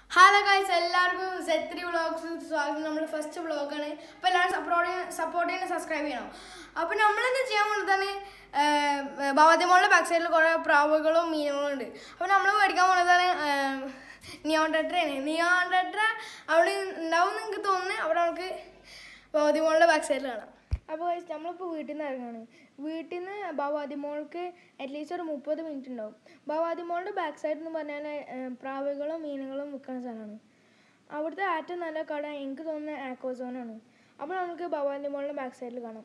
Hello guys എല്ലാവർക്കും സെത്രി vlogs സ്വാഗതം നമ്മുടെ ഫസ്റ്റ് വ്ളോഗാണ് അപ്പോൾ എല്ലാവരും സപ്പോർട്ട് സപ്പോർട്ട് ചെയ്യുന്ന സബ്സ്ക്രൈബ് ചെയ്യണം അപ്പോൾ നമ്മളെന്താ ചെയ്യാൻ പോകുന്നത് ഭവതിമോളുടെ ബാക്ക് സൈഡിൽ കുറേ പ്രാവുകളും മീനുകളും ഉണ്ട് അപ്പോൾ നമ്മൾ മേടിക്കാൻ പോകുന്നതാണ് നിയോൺ ടെട്രയാണ് നിയോൺ ടെട്ര അവിടെ ഉണ്ടാവും നിങ്ങൾക്ക് തോന്നുന്നു അവിടെ നമുക്ക് ഭവതിമോളുടെ ബാക്ക് സൈഡിൽ കാണാം അപ്പോൾ guys, നമ്മളിപ്പോൾ വീട്ടിൽ നിന്ന് ഇറങ്ങാണ് വീട്ടിൽ നിന്ന് ഭവാദിമോൾക്ക് അറ്റ്ലീസ്റ്റ് ഒരു മുപ്പത് മിനിറ്റ് ഉണ്ടാവും ഭവാദിമോളുടെ ബാക്ക് സൈഡ് എന്ന് പറഞ്ഞാൽ ഏഹ്, പ്രാവുകളും മീനുകളും വിൽക്കുന്ന സ്ഥലമാണ് അവിടുത്തെ ഏറ്റവും നല്ല കട എനിക്ക് തോന്നുന്ന ആക്കോസോനാണ് അപ്പോൾ നമുക്ക് ഭവാദിമോളുടെ ബാക്ക് സൈഡിൽ കാണാം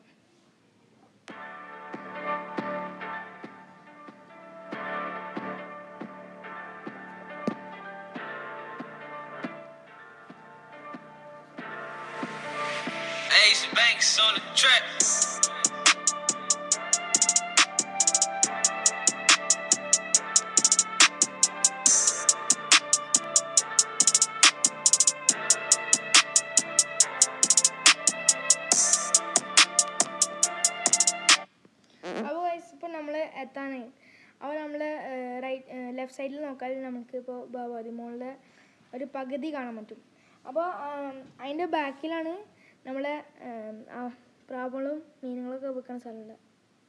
Asian Banks on the track. അപ്പോൾ ഗൈസ് ഇപ്പോൾ നമ്മൾ എത്താണ് അപ്പോൾ നമ്മൾ റൈറ്റ് ലെഫ്റ്റ് സൈഡിൽ നോക്കിയാൽ നമുക്ക് ഇപ്പോൾ ഭവാദിമോളുടെ ഒരു പകുതി കാണാൻ പറ്റും അപ്പോൾ അതിൻ്റെ ബാക്കിലാണ് നമ്മളെ ഏം, ആ പ്രാവുകളും മീനുകളൊക്കെ വിൽക്കുന്ന സ്ഥലമുണ്ട്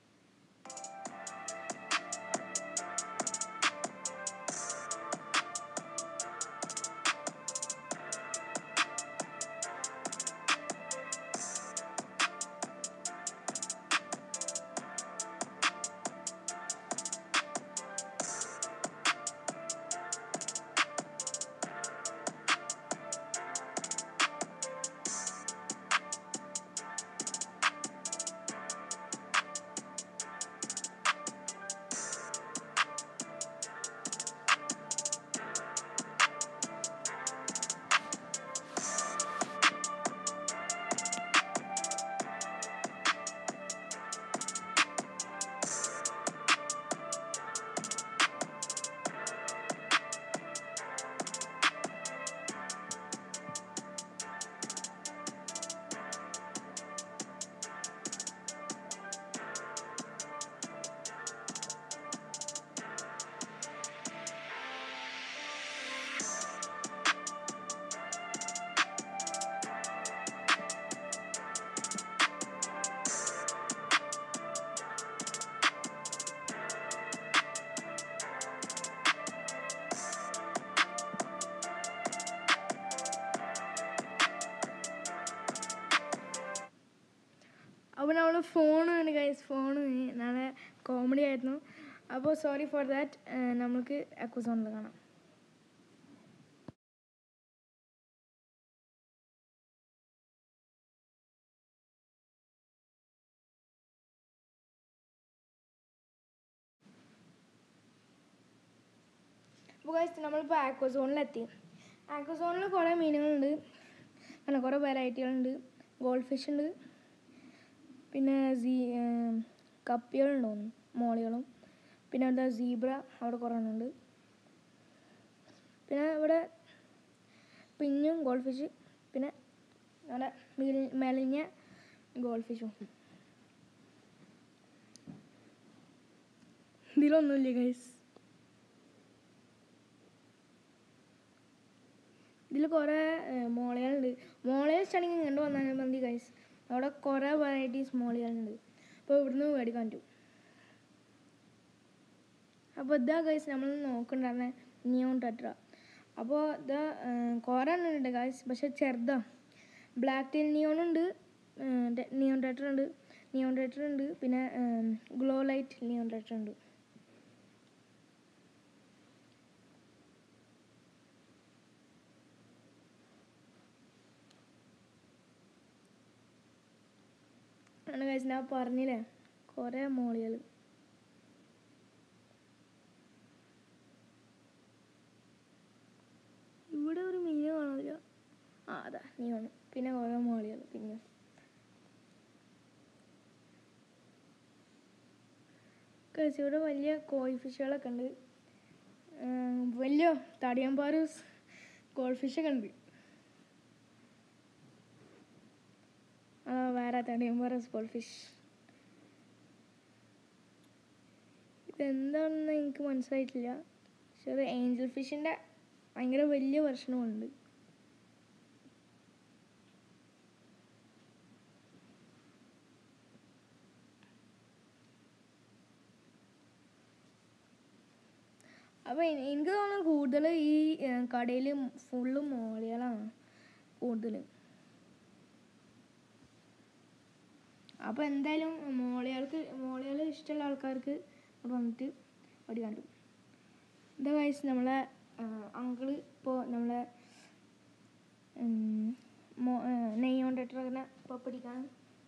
അപ്പോൾ നമ്മൾ ഫോൺ ഗൈസ് ഫോൺ നല്ല കോമഡി ആയിരുന്നു അപ്പോൾ സോറി ഫോർ ദാറ്റ് നമുക്ക് അക്വസോണിൽ കാണാം അപ്പോൾ ഗൈസ് നമ്മളിപ്പോൾ ആക്വസോണിലെത്തി ആക്വസോണിൽ കുറേ മീനുകളുണ്ട് അങ്ങനെ കുറേ വെറൈറ്റികളുണ്ട് ഗോൾഡ് ഫിഷ് ഉണ്ട് പിന്നെ സീ കപ്പികളുണ്ട് തോന്നുന്നു മോളികളും പിന്നെ എന്താ സീബ്ര അവിടെ കുറേ ഉണ്ട് പിന്നെ ഇവിടെ പിഞ്ഞും ഗോൾഡ് ഫിഷ് പിന്നെ അവിടെ മെലി- മെലിഞ്ഞ ഗോൾഡ് ഫിഷും ഇതിലൊന്നുമില്ല ഗൈസ് ഇതിൽ കുറേ മോളികളുണ്ട് മോളികൾ ഇഷ്ടമാണെങ്കിൽ കണ്ടു വന്നാൽ മതി ഗൈസ് അവിടെ കുറേ വെറൈറ്റീസ് മോളികളുണ്ട് അപ്പോൾ ഇവിടുന്ന് മേടിക്കാൻ പറ്റും അപ്പോൾ ഇതാ ഗൈസ് നമ്മൾ നോക്കണ്ടായിരുന്നെ നിയോൺ ടെട്ര അപ്പോൾ ഇതാ കുറേ എണ്ണം ഉണ്ട് ഗൈസ് പക്ഷെ ചെറുതാ ബ്ലാക്ക് ടീൽ നിയോൺ ഉണ്ട് നിയോൺ ടെട്ര ഉണ്ട് നിയോൺ ടെട്ര ഉണ്ട് പിന്നെ ഗ്ലോ ലൈറ്റ് നിയോൺ ടെട്ര ഉണ്ട് അങ്ങനെ കഴിച്ച് ഞാൻ പറഞ്ഞില്ലേ കുറേ മോളികൾ ഇവിടെ ഒരു മീൻ കാണില്ല ആ അതാ നീ കാണും പിന്നെ കുറേ മോളികൾ പിന്നെ കഴിച്ച് ഇവിടെ വലിയ കോഴി ഫിഷുകളൊക്കെ ഉണ്ട് ഉം, വലിയ തടിയമ്പാറൂസ് ഗോൾഡ് ഫിഷൊക്കെ ഉണ്ട് ആ വേറെ തടിയമ്പാറൂസ് ഗോൾഡ് ഫിഷ് ഇതെന്താണെന്ന് എനിക്ക് മനസ്സിലായിട്ടില്ല പക്ഷെ അത് ഏഞ്ചൽ ഫിഷിൻ്റെ ഭയങ്കര വലിയ പ്രശ്നമുണ്ട് അപ്പോൾ എനിക്ക് തോന്നുന്നു കൂടുതൽ ഈ കടയിൽ ഫുള്ള് മോളികളാണ് കൂടുതൽ അപ്പോൾ എന്തായാലും മോളികൾക്ക് മോളികൾ ഇഷ്ടമുള്ള ആൾക്കാർക്ക് അവിടെ വന്നിട്ട് അടി കണ്ടു എന്താ കഴിച്ച് നമ്മളെ അങ്കിള് ഇപ്പോൾ നമ്മളെ നെയ്യ് കൊണ്ടിട്ട് അങ്ങനെ ഇപ്പോൾ പിടിക്കാൻ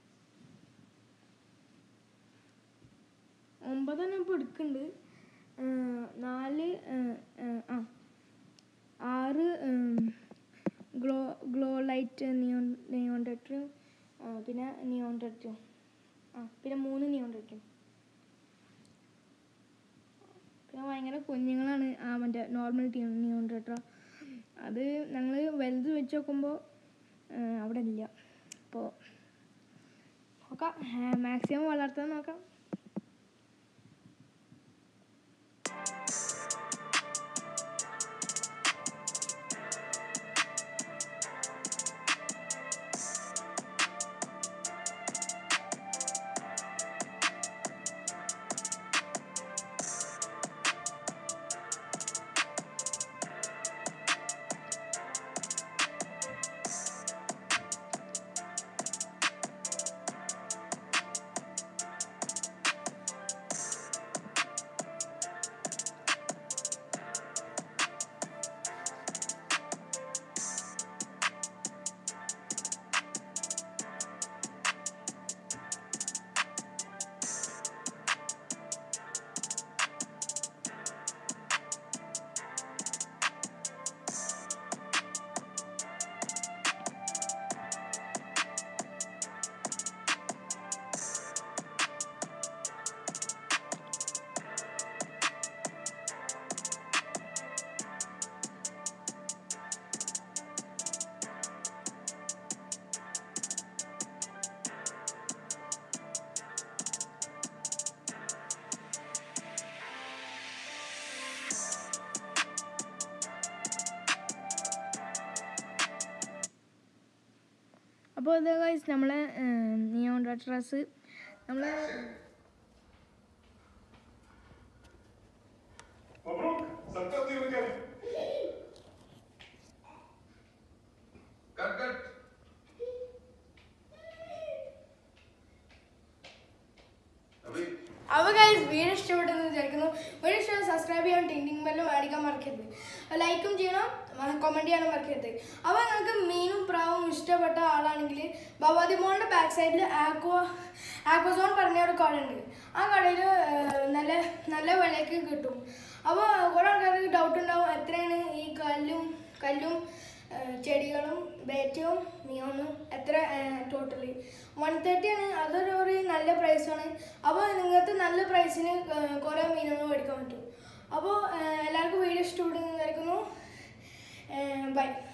ഒമ്പതെണ്ണം ഇപ്പോൾ എടുക്കുന്നുണ്ട് നാല് ഏഹ്, ഏഹ്, ആ ആറ് glow glow light neon neon ഡെറ്ററും പിന്നെ നിയോൺ ഡെറ്ററും ആ പിന്നെ മൂന്ന് നിയോൺ ഡെറ്ററും പിന്നെ ഭയങ്കര കുഞ്ഞുങ്ങളാണ് ആ മറ്റേ നോർമൽ ടീ നിയോൺ ഡെറ്റർ അത് ഞങ്ങൾ വലുത് വെച്ച് നോക്കുമ്പോൾ അവിടെ ഇല്ല അപ്പോൾ നോക്കാം മാക്സിമം വളർത്താൻ നോക്കാം അപ്പോൾ ഇത് ഗൈസ് നമ്മളെ നിയോൺ ഡ്രസ് നമ്മളെ مبروك صدقتي ورجعت Cut, cut. അഭി അപ്പോൾ ഗൈസ് വീഡിയോ ഇഷ്ടപ്പെട്ടെന്ന് വിചാരിക്കുന്നു വീഡിയോ ഇഷ്ടം സബ്സ്ക്രൈബ് ചെയ്യാൻ ടിങ് ബെല്ലും മേടിക്കാൻ മറക്കരുത് ലൈക്കും ചെയ്യണം കമൻറ്റ് ചെയ്യാനും മറക്കരുത് അപ്പോൾ നിങ്ങൾക്ക് മീനും പ്രാവും ഇഷ്ടപ്പെട്ട ആളാണെങ്കിൽ ഭവാദി മോളിൻ്റെ ബാക്ക് സൈഡിൽ ആക്വ ആക്വസോൺ പറഞ്ഞ ഒരു കടയുണ്ട് ആ കടയിൽ നല്ല നല്ല വിലയ്ക്ക് കിട്ടും അപ്പോൾ കുറേ ആൾക്കാർക്ക് ഡൗട്ട് ഉണ്ടാവും എത്രയാണ് ഈ കല്ലും കല്ലും ഏഹ് ചെടികളും ബേറ്റവും നിയോണും എത്ര ടോട്ടലി വൺ തേർട്ടി ആണ് അതൊരു ഒരു നല്ല പ്രൈസാണ് അപ്പോൾ നിങ്ങൾക്ക് നല്ല പ്രൈസിന് കുറേ മീനുകൾ മേടിക്കാൻ പറ്റും അപ്പോൾ എല്ലാവർക്കും വീഡിയോ ഇഷ്ടപ്പെടുന്നു വിചാരിക്കുന്നു ബൈ